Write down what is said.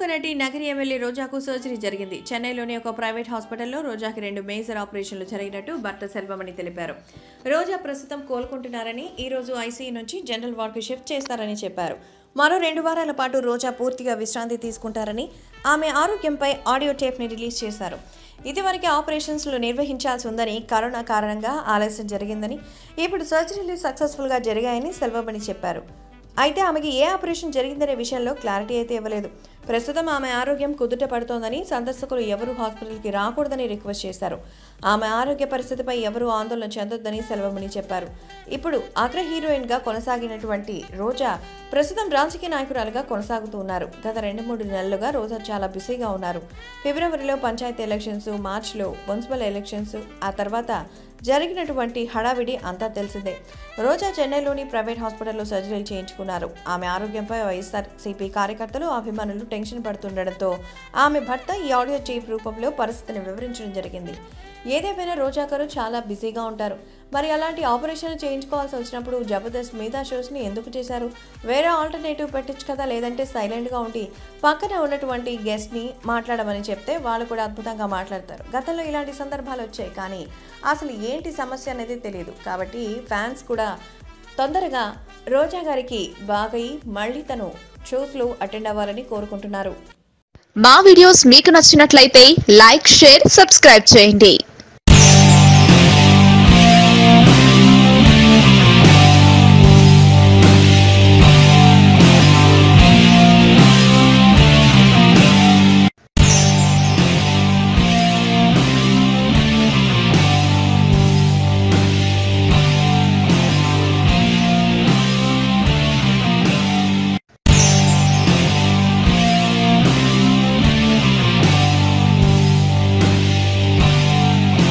నటి Nagari MLA రోజాకు surgery జరిగింది చెన్నైలోని ఒక ప్రైవేట్ హాస్పిటల్లో రోజాకి రెండు మేజర్ ఆపరేషన్లు జరిగినట్టు భర్త సెల్వమణి తెలిపారు రోజా ప్రస్తుతం కోలుకుంటున్నారని ఈ రోజు ఐసీయూ నుంచి జనరల్ వార్డుకు షిఫ్ట్ చేస్తారని చెప్పారు మరో రెండు వారాల పాటు రోజా పూర్తిగా విశ్రాంతి తీసుకుంటారని ఆమె ఆరోగ్యంపై ఆడియో టేప్ని రిలీజ్ చేశారు ఇదివరకే ఆపరేషన్స్లు నిర్వహించాల్సి ఉందని కరోనా కారణంగా ఆలస్యం జరిగిందని ఇప్పుడు సర్జరీలు సక్సెస్ఫుల్గా జరిగాయని సెల్వమణి చెప్పారు అయితే ఆమెకి ఏ ఆపరేషన్ జరిగిందనే విషయంలో క్లారిటీ అయితే ఇవ్వలేదు ప్రస్తుతం ఆమె ఆరోగ్యం కుదుట పడుతోందని సందర్శకులు ఎవరూ హాస్పిటల్కి రాకూడదని రిక్వెస్ట్ చేశారు ఆమె ఆరోగ్య పరిస్థితిపై ఎవరూ ఆందోళన చెందొద్దని సెల్వమణి చెప్పారు ఇప్పుడు అగ్ర హీరోయిన్గా కొనసాగినటువంటి రోజా ప్రస్తుతం రాజకీయ నాయకురాలుగా కొనసాగుతూ ఉన్నారు గత రెండు మూడు నెలలుగా రోజా చాలా బిజీగా ఉన్నారు ఫిబ్రవరిలో పంచాయతీ ఎలక్షన్స్ మార్చిలో మున్సిపల్ ఎలక్షన్స్ ఆ తర్వాత జరిగినటువంటి హడావిడి అంతా తెలిసిందే రోజా చెన్నైలోని ప్రైవేట్ హాస్పిటల్లో సర్జరీలు చేయించుకున్నారు ఆమె ఆరోగ్యంపై వైఎస్ఆర్ సిపి కార్యకర్తలు అభిమానులు టెన్షన్ పడుతుండటంతో ఆమె భర్త ఈ ఆడియో టేప్ రూపంలో పరిస్థితిని వివరించడం జరిగింది ఏదేమైనా రోజా గారు చాలా బిజీగా ఉంటారు మరి అలాంటి ఆపరేషన్ చేయించుకోవాల్సి వచ్చినప్పుడు జబర్దస్త్ మిగతా షోస్ని ఎందుకు చేశారు వేరే ఆల్టర్నేటివ్ పెట్టచ్చు కదా లేదంటే సైలెంట్గా ఉండి పక్కన ఉన్నటువంటి గెస్ట్ని మాట్లాడమని చెప్తే వాళ్ళు కూడా అద్భుతంగా మాట్లాడతారు గతంలో ఇలాంటి సందర్భాలు వచ్చాయి కానీ అసలు ఏంటి సమస్య అనేది తెలియదు కాబట్టి ఫ్యాన్స్ కూడా తొందరగా రోజా గారికి బాగయి మళ్ళీ తను షోస్లో అటెండ్ అవ్వాలని కోరుకుంటున్నారు మా వీడియోస్ మీకు నచ్చినట్లయితే లైక్ షేర్ సబ్స్క్రైబ్ చేయండి